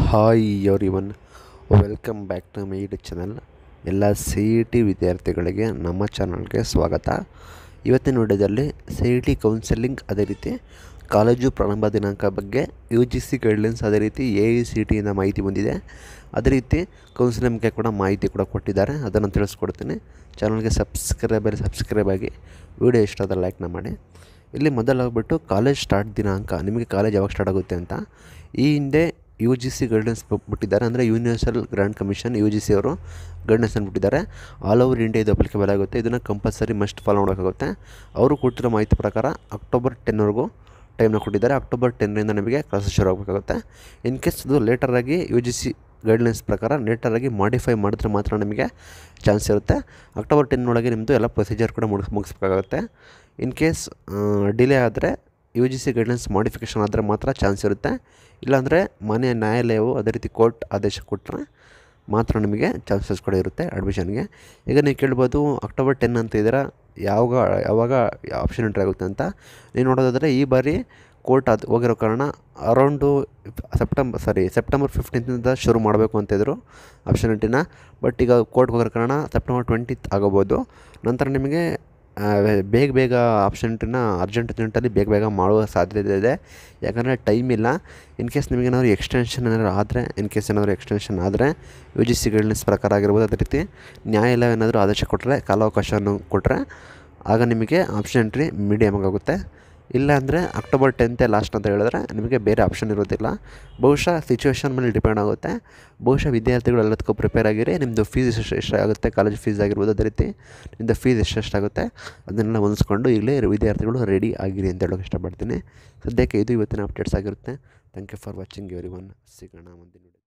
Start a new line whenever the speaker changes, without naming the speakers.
hi everyone welcome back to my YouTube channel ಎಲ್ಲ C E T ವಿದ್ಯಾರ್ಥಿಗಳಿಗೆ ನಮ್ಮ ಚಾನಲ್ಗೆ ಸ್ವಾಗತ ಇವತ್ತಿನ ವಿಡಿಯೋದಲ್ಲಿ ಸಿ ಇ ಟಿ ಕೌನ್ಸೆಲಿಂಗ್ ಅದೇ ರೀತಿ ಕಾಲೇಜು ಪ್ರಾರಂಭ ದಿನಾಂಕ ಬಗ್ಗೆ ಯು ಜಿ ಸಿ ಗೈಡ್ಲೈನ್ಸ್ ಅದೇ ರೀತಿ ಎ ಇ ಸಿ ಟಿಯಿಂದ ಮಾಹಿತಿ ಬಂದಿದೆ ಅದೇ ರೀತಿ ಕೌನ್ಸಿಲಿಂಗ್ಗೆ ಕೂಡ ಮಾಹಿತಿ ಕೂಡ ಕೊಟ್ಟಿದ್ದಾರೆ ಅದನ್ನು ತಿಳಿಸ್ಕೊಡ್ತೀನಿ ಚಾನಲ್ಗೆ ಸಬ್ಸ್ಕ್ರೈಬರ್ ಸಬ್ಸ್ಕ್ರೈಬ್ ಆಗಿ ವಿಡಿಯೋ ಇಷ್ಟ ಆದರೆ ಲೈಕ್ನ ಮಾಡಿ ಇಲ್ಲಿ ಮೊದಲಾಗ್ಬಿಟ್ಟು ಕಾಲೇಜ್ ಸ್ಟಾರ್ಟ್ ದಿನಾಂಕ ನಿಮಗೆ ಕಾಲೇಜ್ ಯಾವಾಗ ಸ್ಟಾರ್ಟ್ ಆಗುತ್ತೆ ಅಂತ ಈ ಹಿಂದೆ ಯು ಜಿ ಸಿ ಗೈಡ್ಲೈನ್ಸ್ ಬಿಟ್ಟಿದ್ದಾರೆ ಅಂದರೆ universal grand commission U G C ಅವರು ಗೈಡ್ಲೈನ್ಸನ್ನು ಬಿಟ್ಟಿದ್ದಾರೆ ಆಲ್ ಓವರ್ ಇಂಡಿಯಾ ಇದು ಅಪ್ಲಿಕೇಬಲ್ ಆಗುತ್ತೆ ಇದನ್ನು ಕಂಪಲ್ಸರಿ ಮಸ್ಟ್ ಫಾಲೋ ಮಾಡಬೇಕಾಗುತ್ತೆ ಅವರು ಕೊಟ್ಟಿರೋ ಮಾಹಿತಿ ಪ್ರಕಾರ ಅಕ್ಟೋಬರ್ ಟೆನ್ವರೆಗೂ ಟೈಮ್ನ ಕೊಟ್ಟಿದ್ದಾರೆ ಅಕ್ಟೋಬರ್ ಟೆನ್ನಿಂದ ನಿಮಗೆ ಕ್ಲಾಸಸ್ ಶುರು ಆಗಬೇಕಾಗುತ್ತೆ ಇನ್ ಕೇಸ್ ಇದು ಲೇಟರಾಗಿ ಯು ಜಿ ಸಿ ಗೈಡ್ಲೈನ್ಸ್ ಪ್ರಕಾರ ಲೇಟರಾಗಿ ಮಾಡಿಫೈ ಮಾಡಿದ್ರೆ ಮಾತ್ರ ನಿಮಗೆ ಚಾನ್ಸ್ ಇರುತ್ತೆ ಅಕ್ಟೋಬರ್ ಟೆನ್ ಒಳಗೆ ನಿಮ್ಮದು ಎಲ್ಲ ಪ್ರೊಸೀಜರ್ ಕೂಡ ಮುಗಿಸ್ ಮುಗಿಸ್ಬೇಕಾಗುತ್ತೆ ಇನ್ ಕೇಸ್ ಡಿಲೇ ಆದರೆ U G C guidelines modification ಆದರೆ ಮಾತ್ರ ಚಾನ್ಸ್ ಇರುತ್ತೆ ಇಲ್ಲಾಂದರೆ ಮನೆ ನ್ಯಾಯಾಲಯವು ಅದೇ ರೀತಿ ಕೋರ್ಟ್ ಆದೇಶ ಕೊಟ್ಟರೆ ಮಾತ್ರ ನಿಮಗೆ ಚಾನ್ಸಸ್ ಕೂಡ ಇರುತ್ತೆ ಅಡ್ಮಿಷನ್ಗೆ ಈಗ ನೀವು ಕೇಳ್ಬೋದು ಅಕ್ಟೋಬರ್ ಟೆನ್ ಅಂತ ಇದ್ದೀರಾ ಯಾವಾಗ ಯಾವಾಗ ಆಪ್ಷನ್ ಎಂಟ್ರಿ ಆಗುತ್ತೆ ಅಂತ ನೀವು ನೋಡೋದಾದರೆ ಈ ಬಾರಿ ಕೋರ್ಟ್ ಅದು ಹೋಗಿರೋ ಕಾರಣ ಅರೌಂಡು ಸೆಪ್ಟೆಂಬರ್ ಸಾರಿ ಸೆಪ್ಟೆಂಬರ್ ಫಿಫ್ಟೀನ್ತಿಂದ ಶುರು ಮಾಡಬೇಕು ಅಂತಿದ್ರು ಆಪ್ಷನ್ ಎಂಟಿನ ಬಟ್ ಈಗ ಕೋರ್ಟ್ಗೆ ಹೋಗಿರೋ ಕಾರಣ ಸೆಪ್ಟೆಂಬರ್ ಟ್ವೆಂಟಿತ್ ಆಗೋಬೋದು ನಂತರ ನಿಮಗೆ ಬೇಗ ಬೇಗ ಆಪ್ಷನ್ ಎಂಟ್ರಿನ ಅರ್ಜೆಂಟ್ ಅರ್ಜೆಂಟಲ್ಲಿ ಬೇಗ ಬೇಗ ಮಾಡುವ ಸಾಧ್ಯತೆ ಇದೆ ಯಾಕಂದರೆ ಟೈಮ್ ಇಲ್ಲ ಇನ್ ಕೇಸ್ ನಿಮಗೇನಾದ್ರು ಎಕ್ಸ್ಟೆನ್ಷನ್ ಏನಾದ್ರು ಆದರೆ ಇನ್ ಕೇಸ್ ಏನಾದರೂ ಎಕ್ಸ್ಟೆನ್ಷನ್ ಆದರೆ ಯು ಜಿ ಸಿ ಗೈಡ್ಲೈನ್ಸ್ ಪ್ರಕಾರ ಆಗಿರ್ಬೋದು ಅದೇ ರೀತಿ ನ್ಯಾಯಾಲಯ ಏನಾದರೂ ಆದೇಶ ಕೊಟ್ಟರೆ ಕಾಲಾವಕಾಶವನ್ನು ಕೊಟ್ಟರೆ ಆಗ ನಿಮಗೆ ಆಪ್ಷನ್ ಎಂಟ್ರಿ ಮೀಡಿಯಮ್ ಆಗುತ್ತೆ ಇಲ್ಲ ಅಂದರೆ ಅಕ್ಟೋಬರ್ ಟೆಂತೇ ಲಾಸ್ಟ್ ಅಂತ ಹೇಳಿದ್ರೆ ನಿಮಗೆ ಬೇರೆ ಆಪ್ಷನ್ ಇರೋದಿಲ್ಲ ಬಹುಶಃ ಸಿಚುವೇಶನ್ ಮೇಲೆ ಡಿಪೆಂಡ್ ಆಗುತ್ತೆ ಬಹುಶಃ ವಿದ್ಯಾರ್ಥಿಗಳು ಎಲ್ಲದಕ್ಕೂ ಪ್ರಿಪೇರ್ ಆಗಿರಿ ನಿಮ್ಮದು ಫೀಸ್ ಎಷ್ಟು ಎಷ್ಟಾಗುತ್ತೆ ಕಾಲೇಜ್ ಫೀಸ್ ಆಗಿರ್ಬೋದು ಅದೇ ರೀತಿ ನಿಮ್ಮದು ಫೀಸ್ ಎಷ್ಟೆಷ್ಟಾಗುತ್ತೆ ಅದನ್ನೆಲ್ಲ ಹೊಂದಿಸ್ಕೊಂಡು ಈಗಲೇ ವಿದ್ಯಾರ್ಥಿಗಳು ರೆಡಿ ಆಗಿರಿ ಅಂತ ಹೇಳೋಕೆ ಇಷ್ಟಪಡ್ತೀನಿ ಸದ್ಯಕ್ಕೆ ಇದು ಇವತ್ತಿನ ಅಪ್ಡೇಟ್ಸ್ ಆಗಿರುತ್ತೆ thank you for watching everyone ಸಿಗೋಣ ಮುಂದಿನ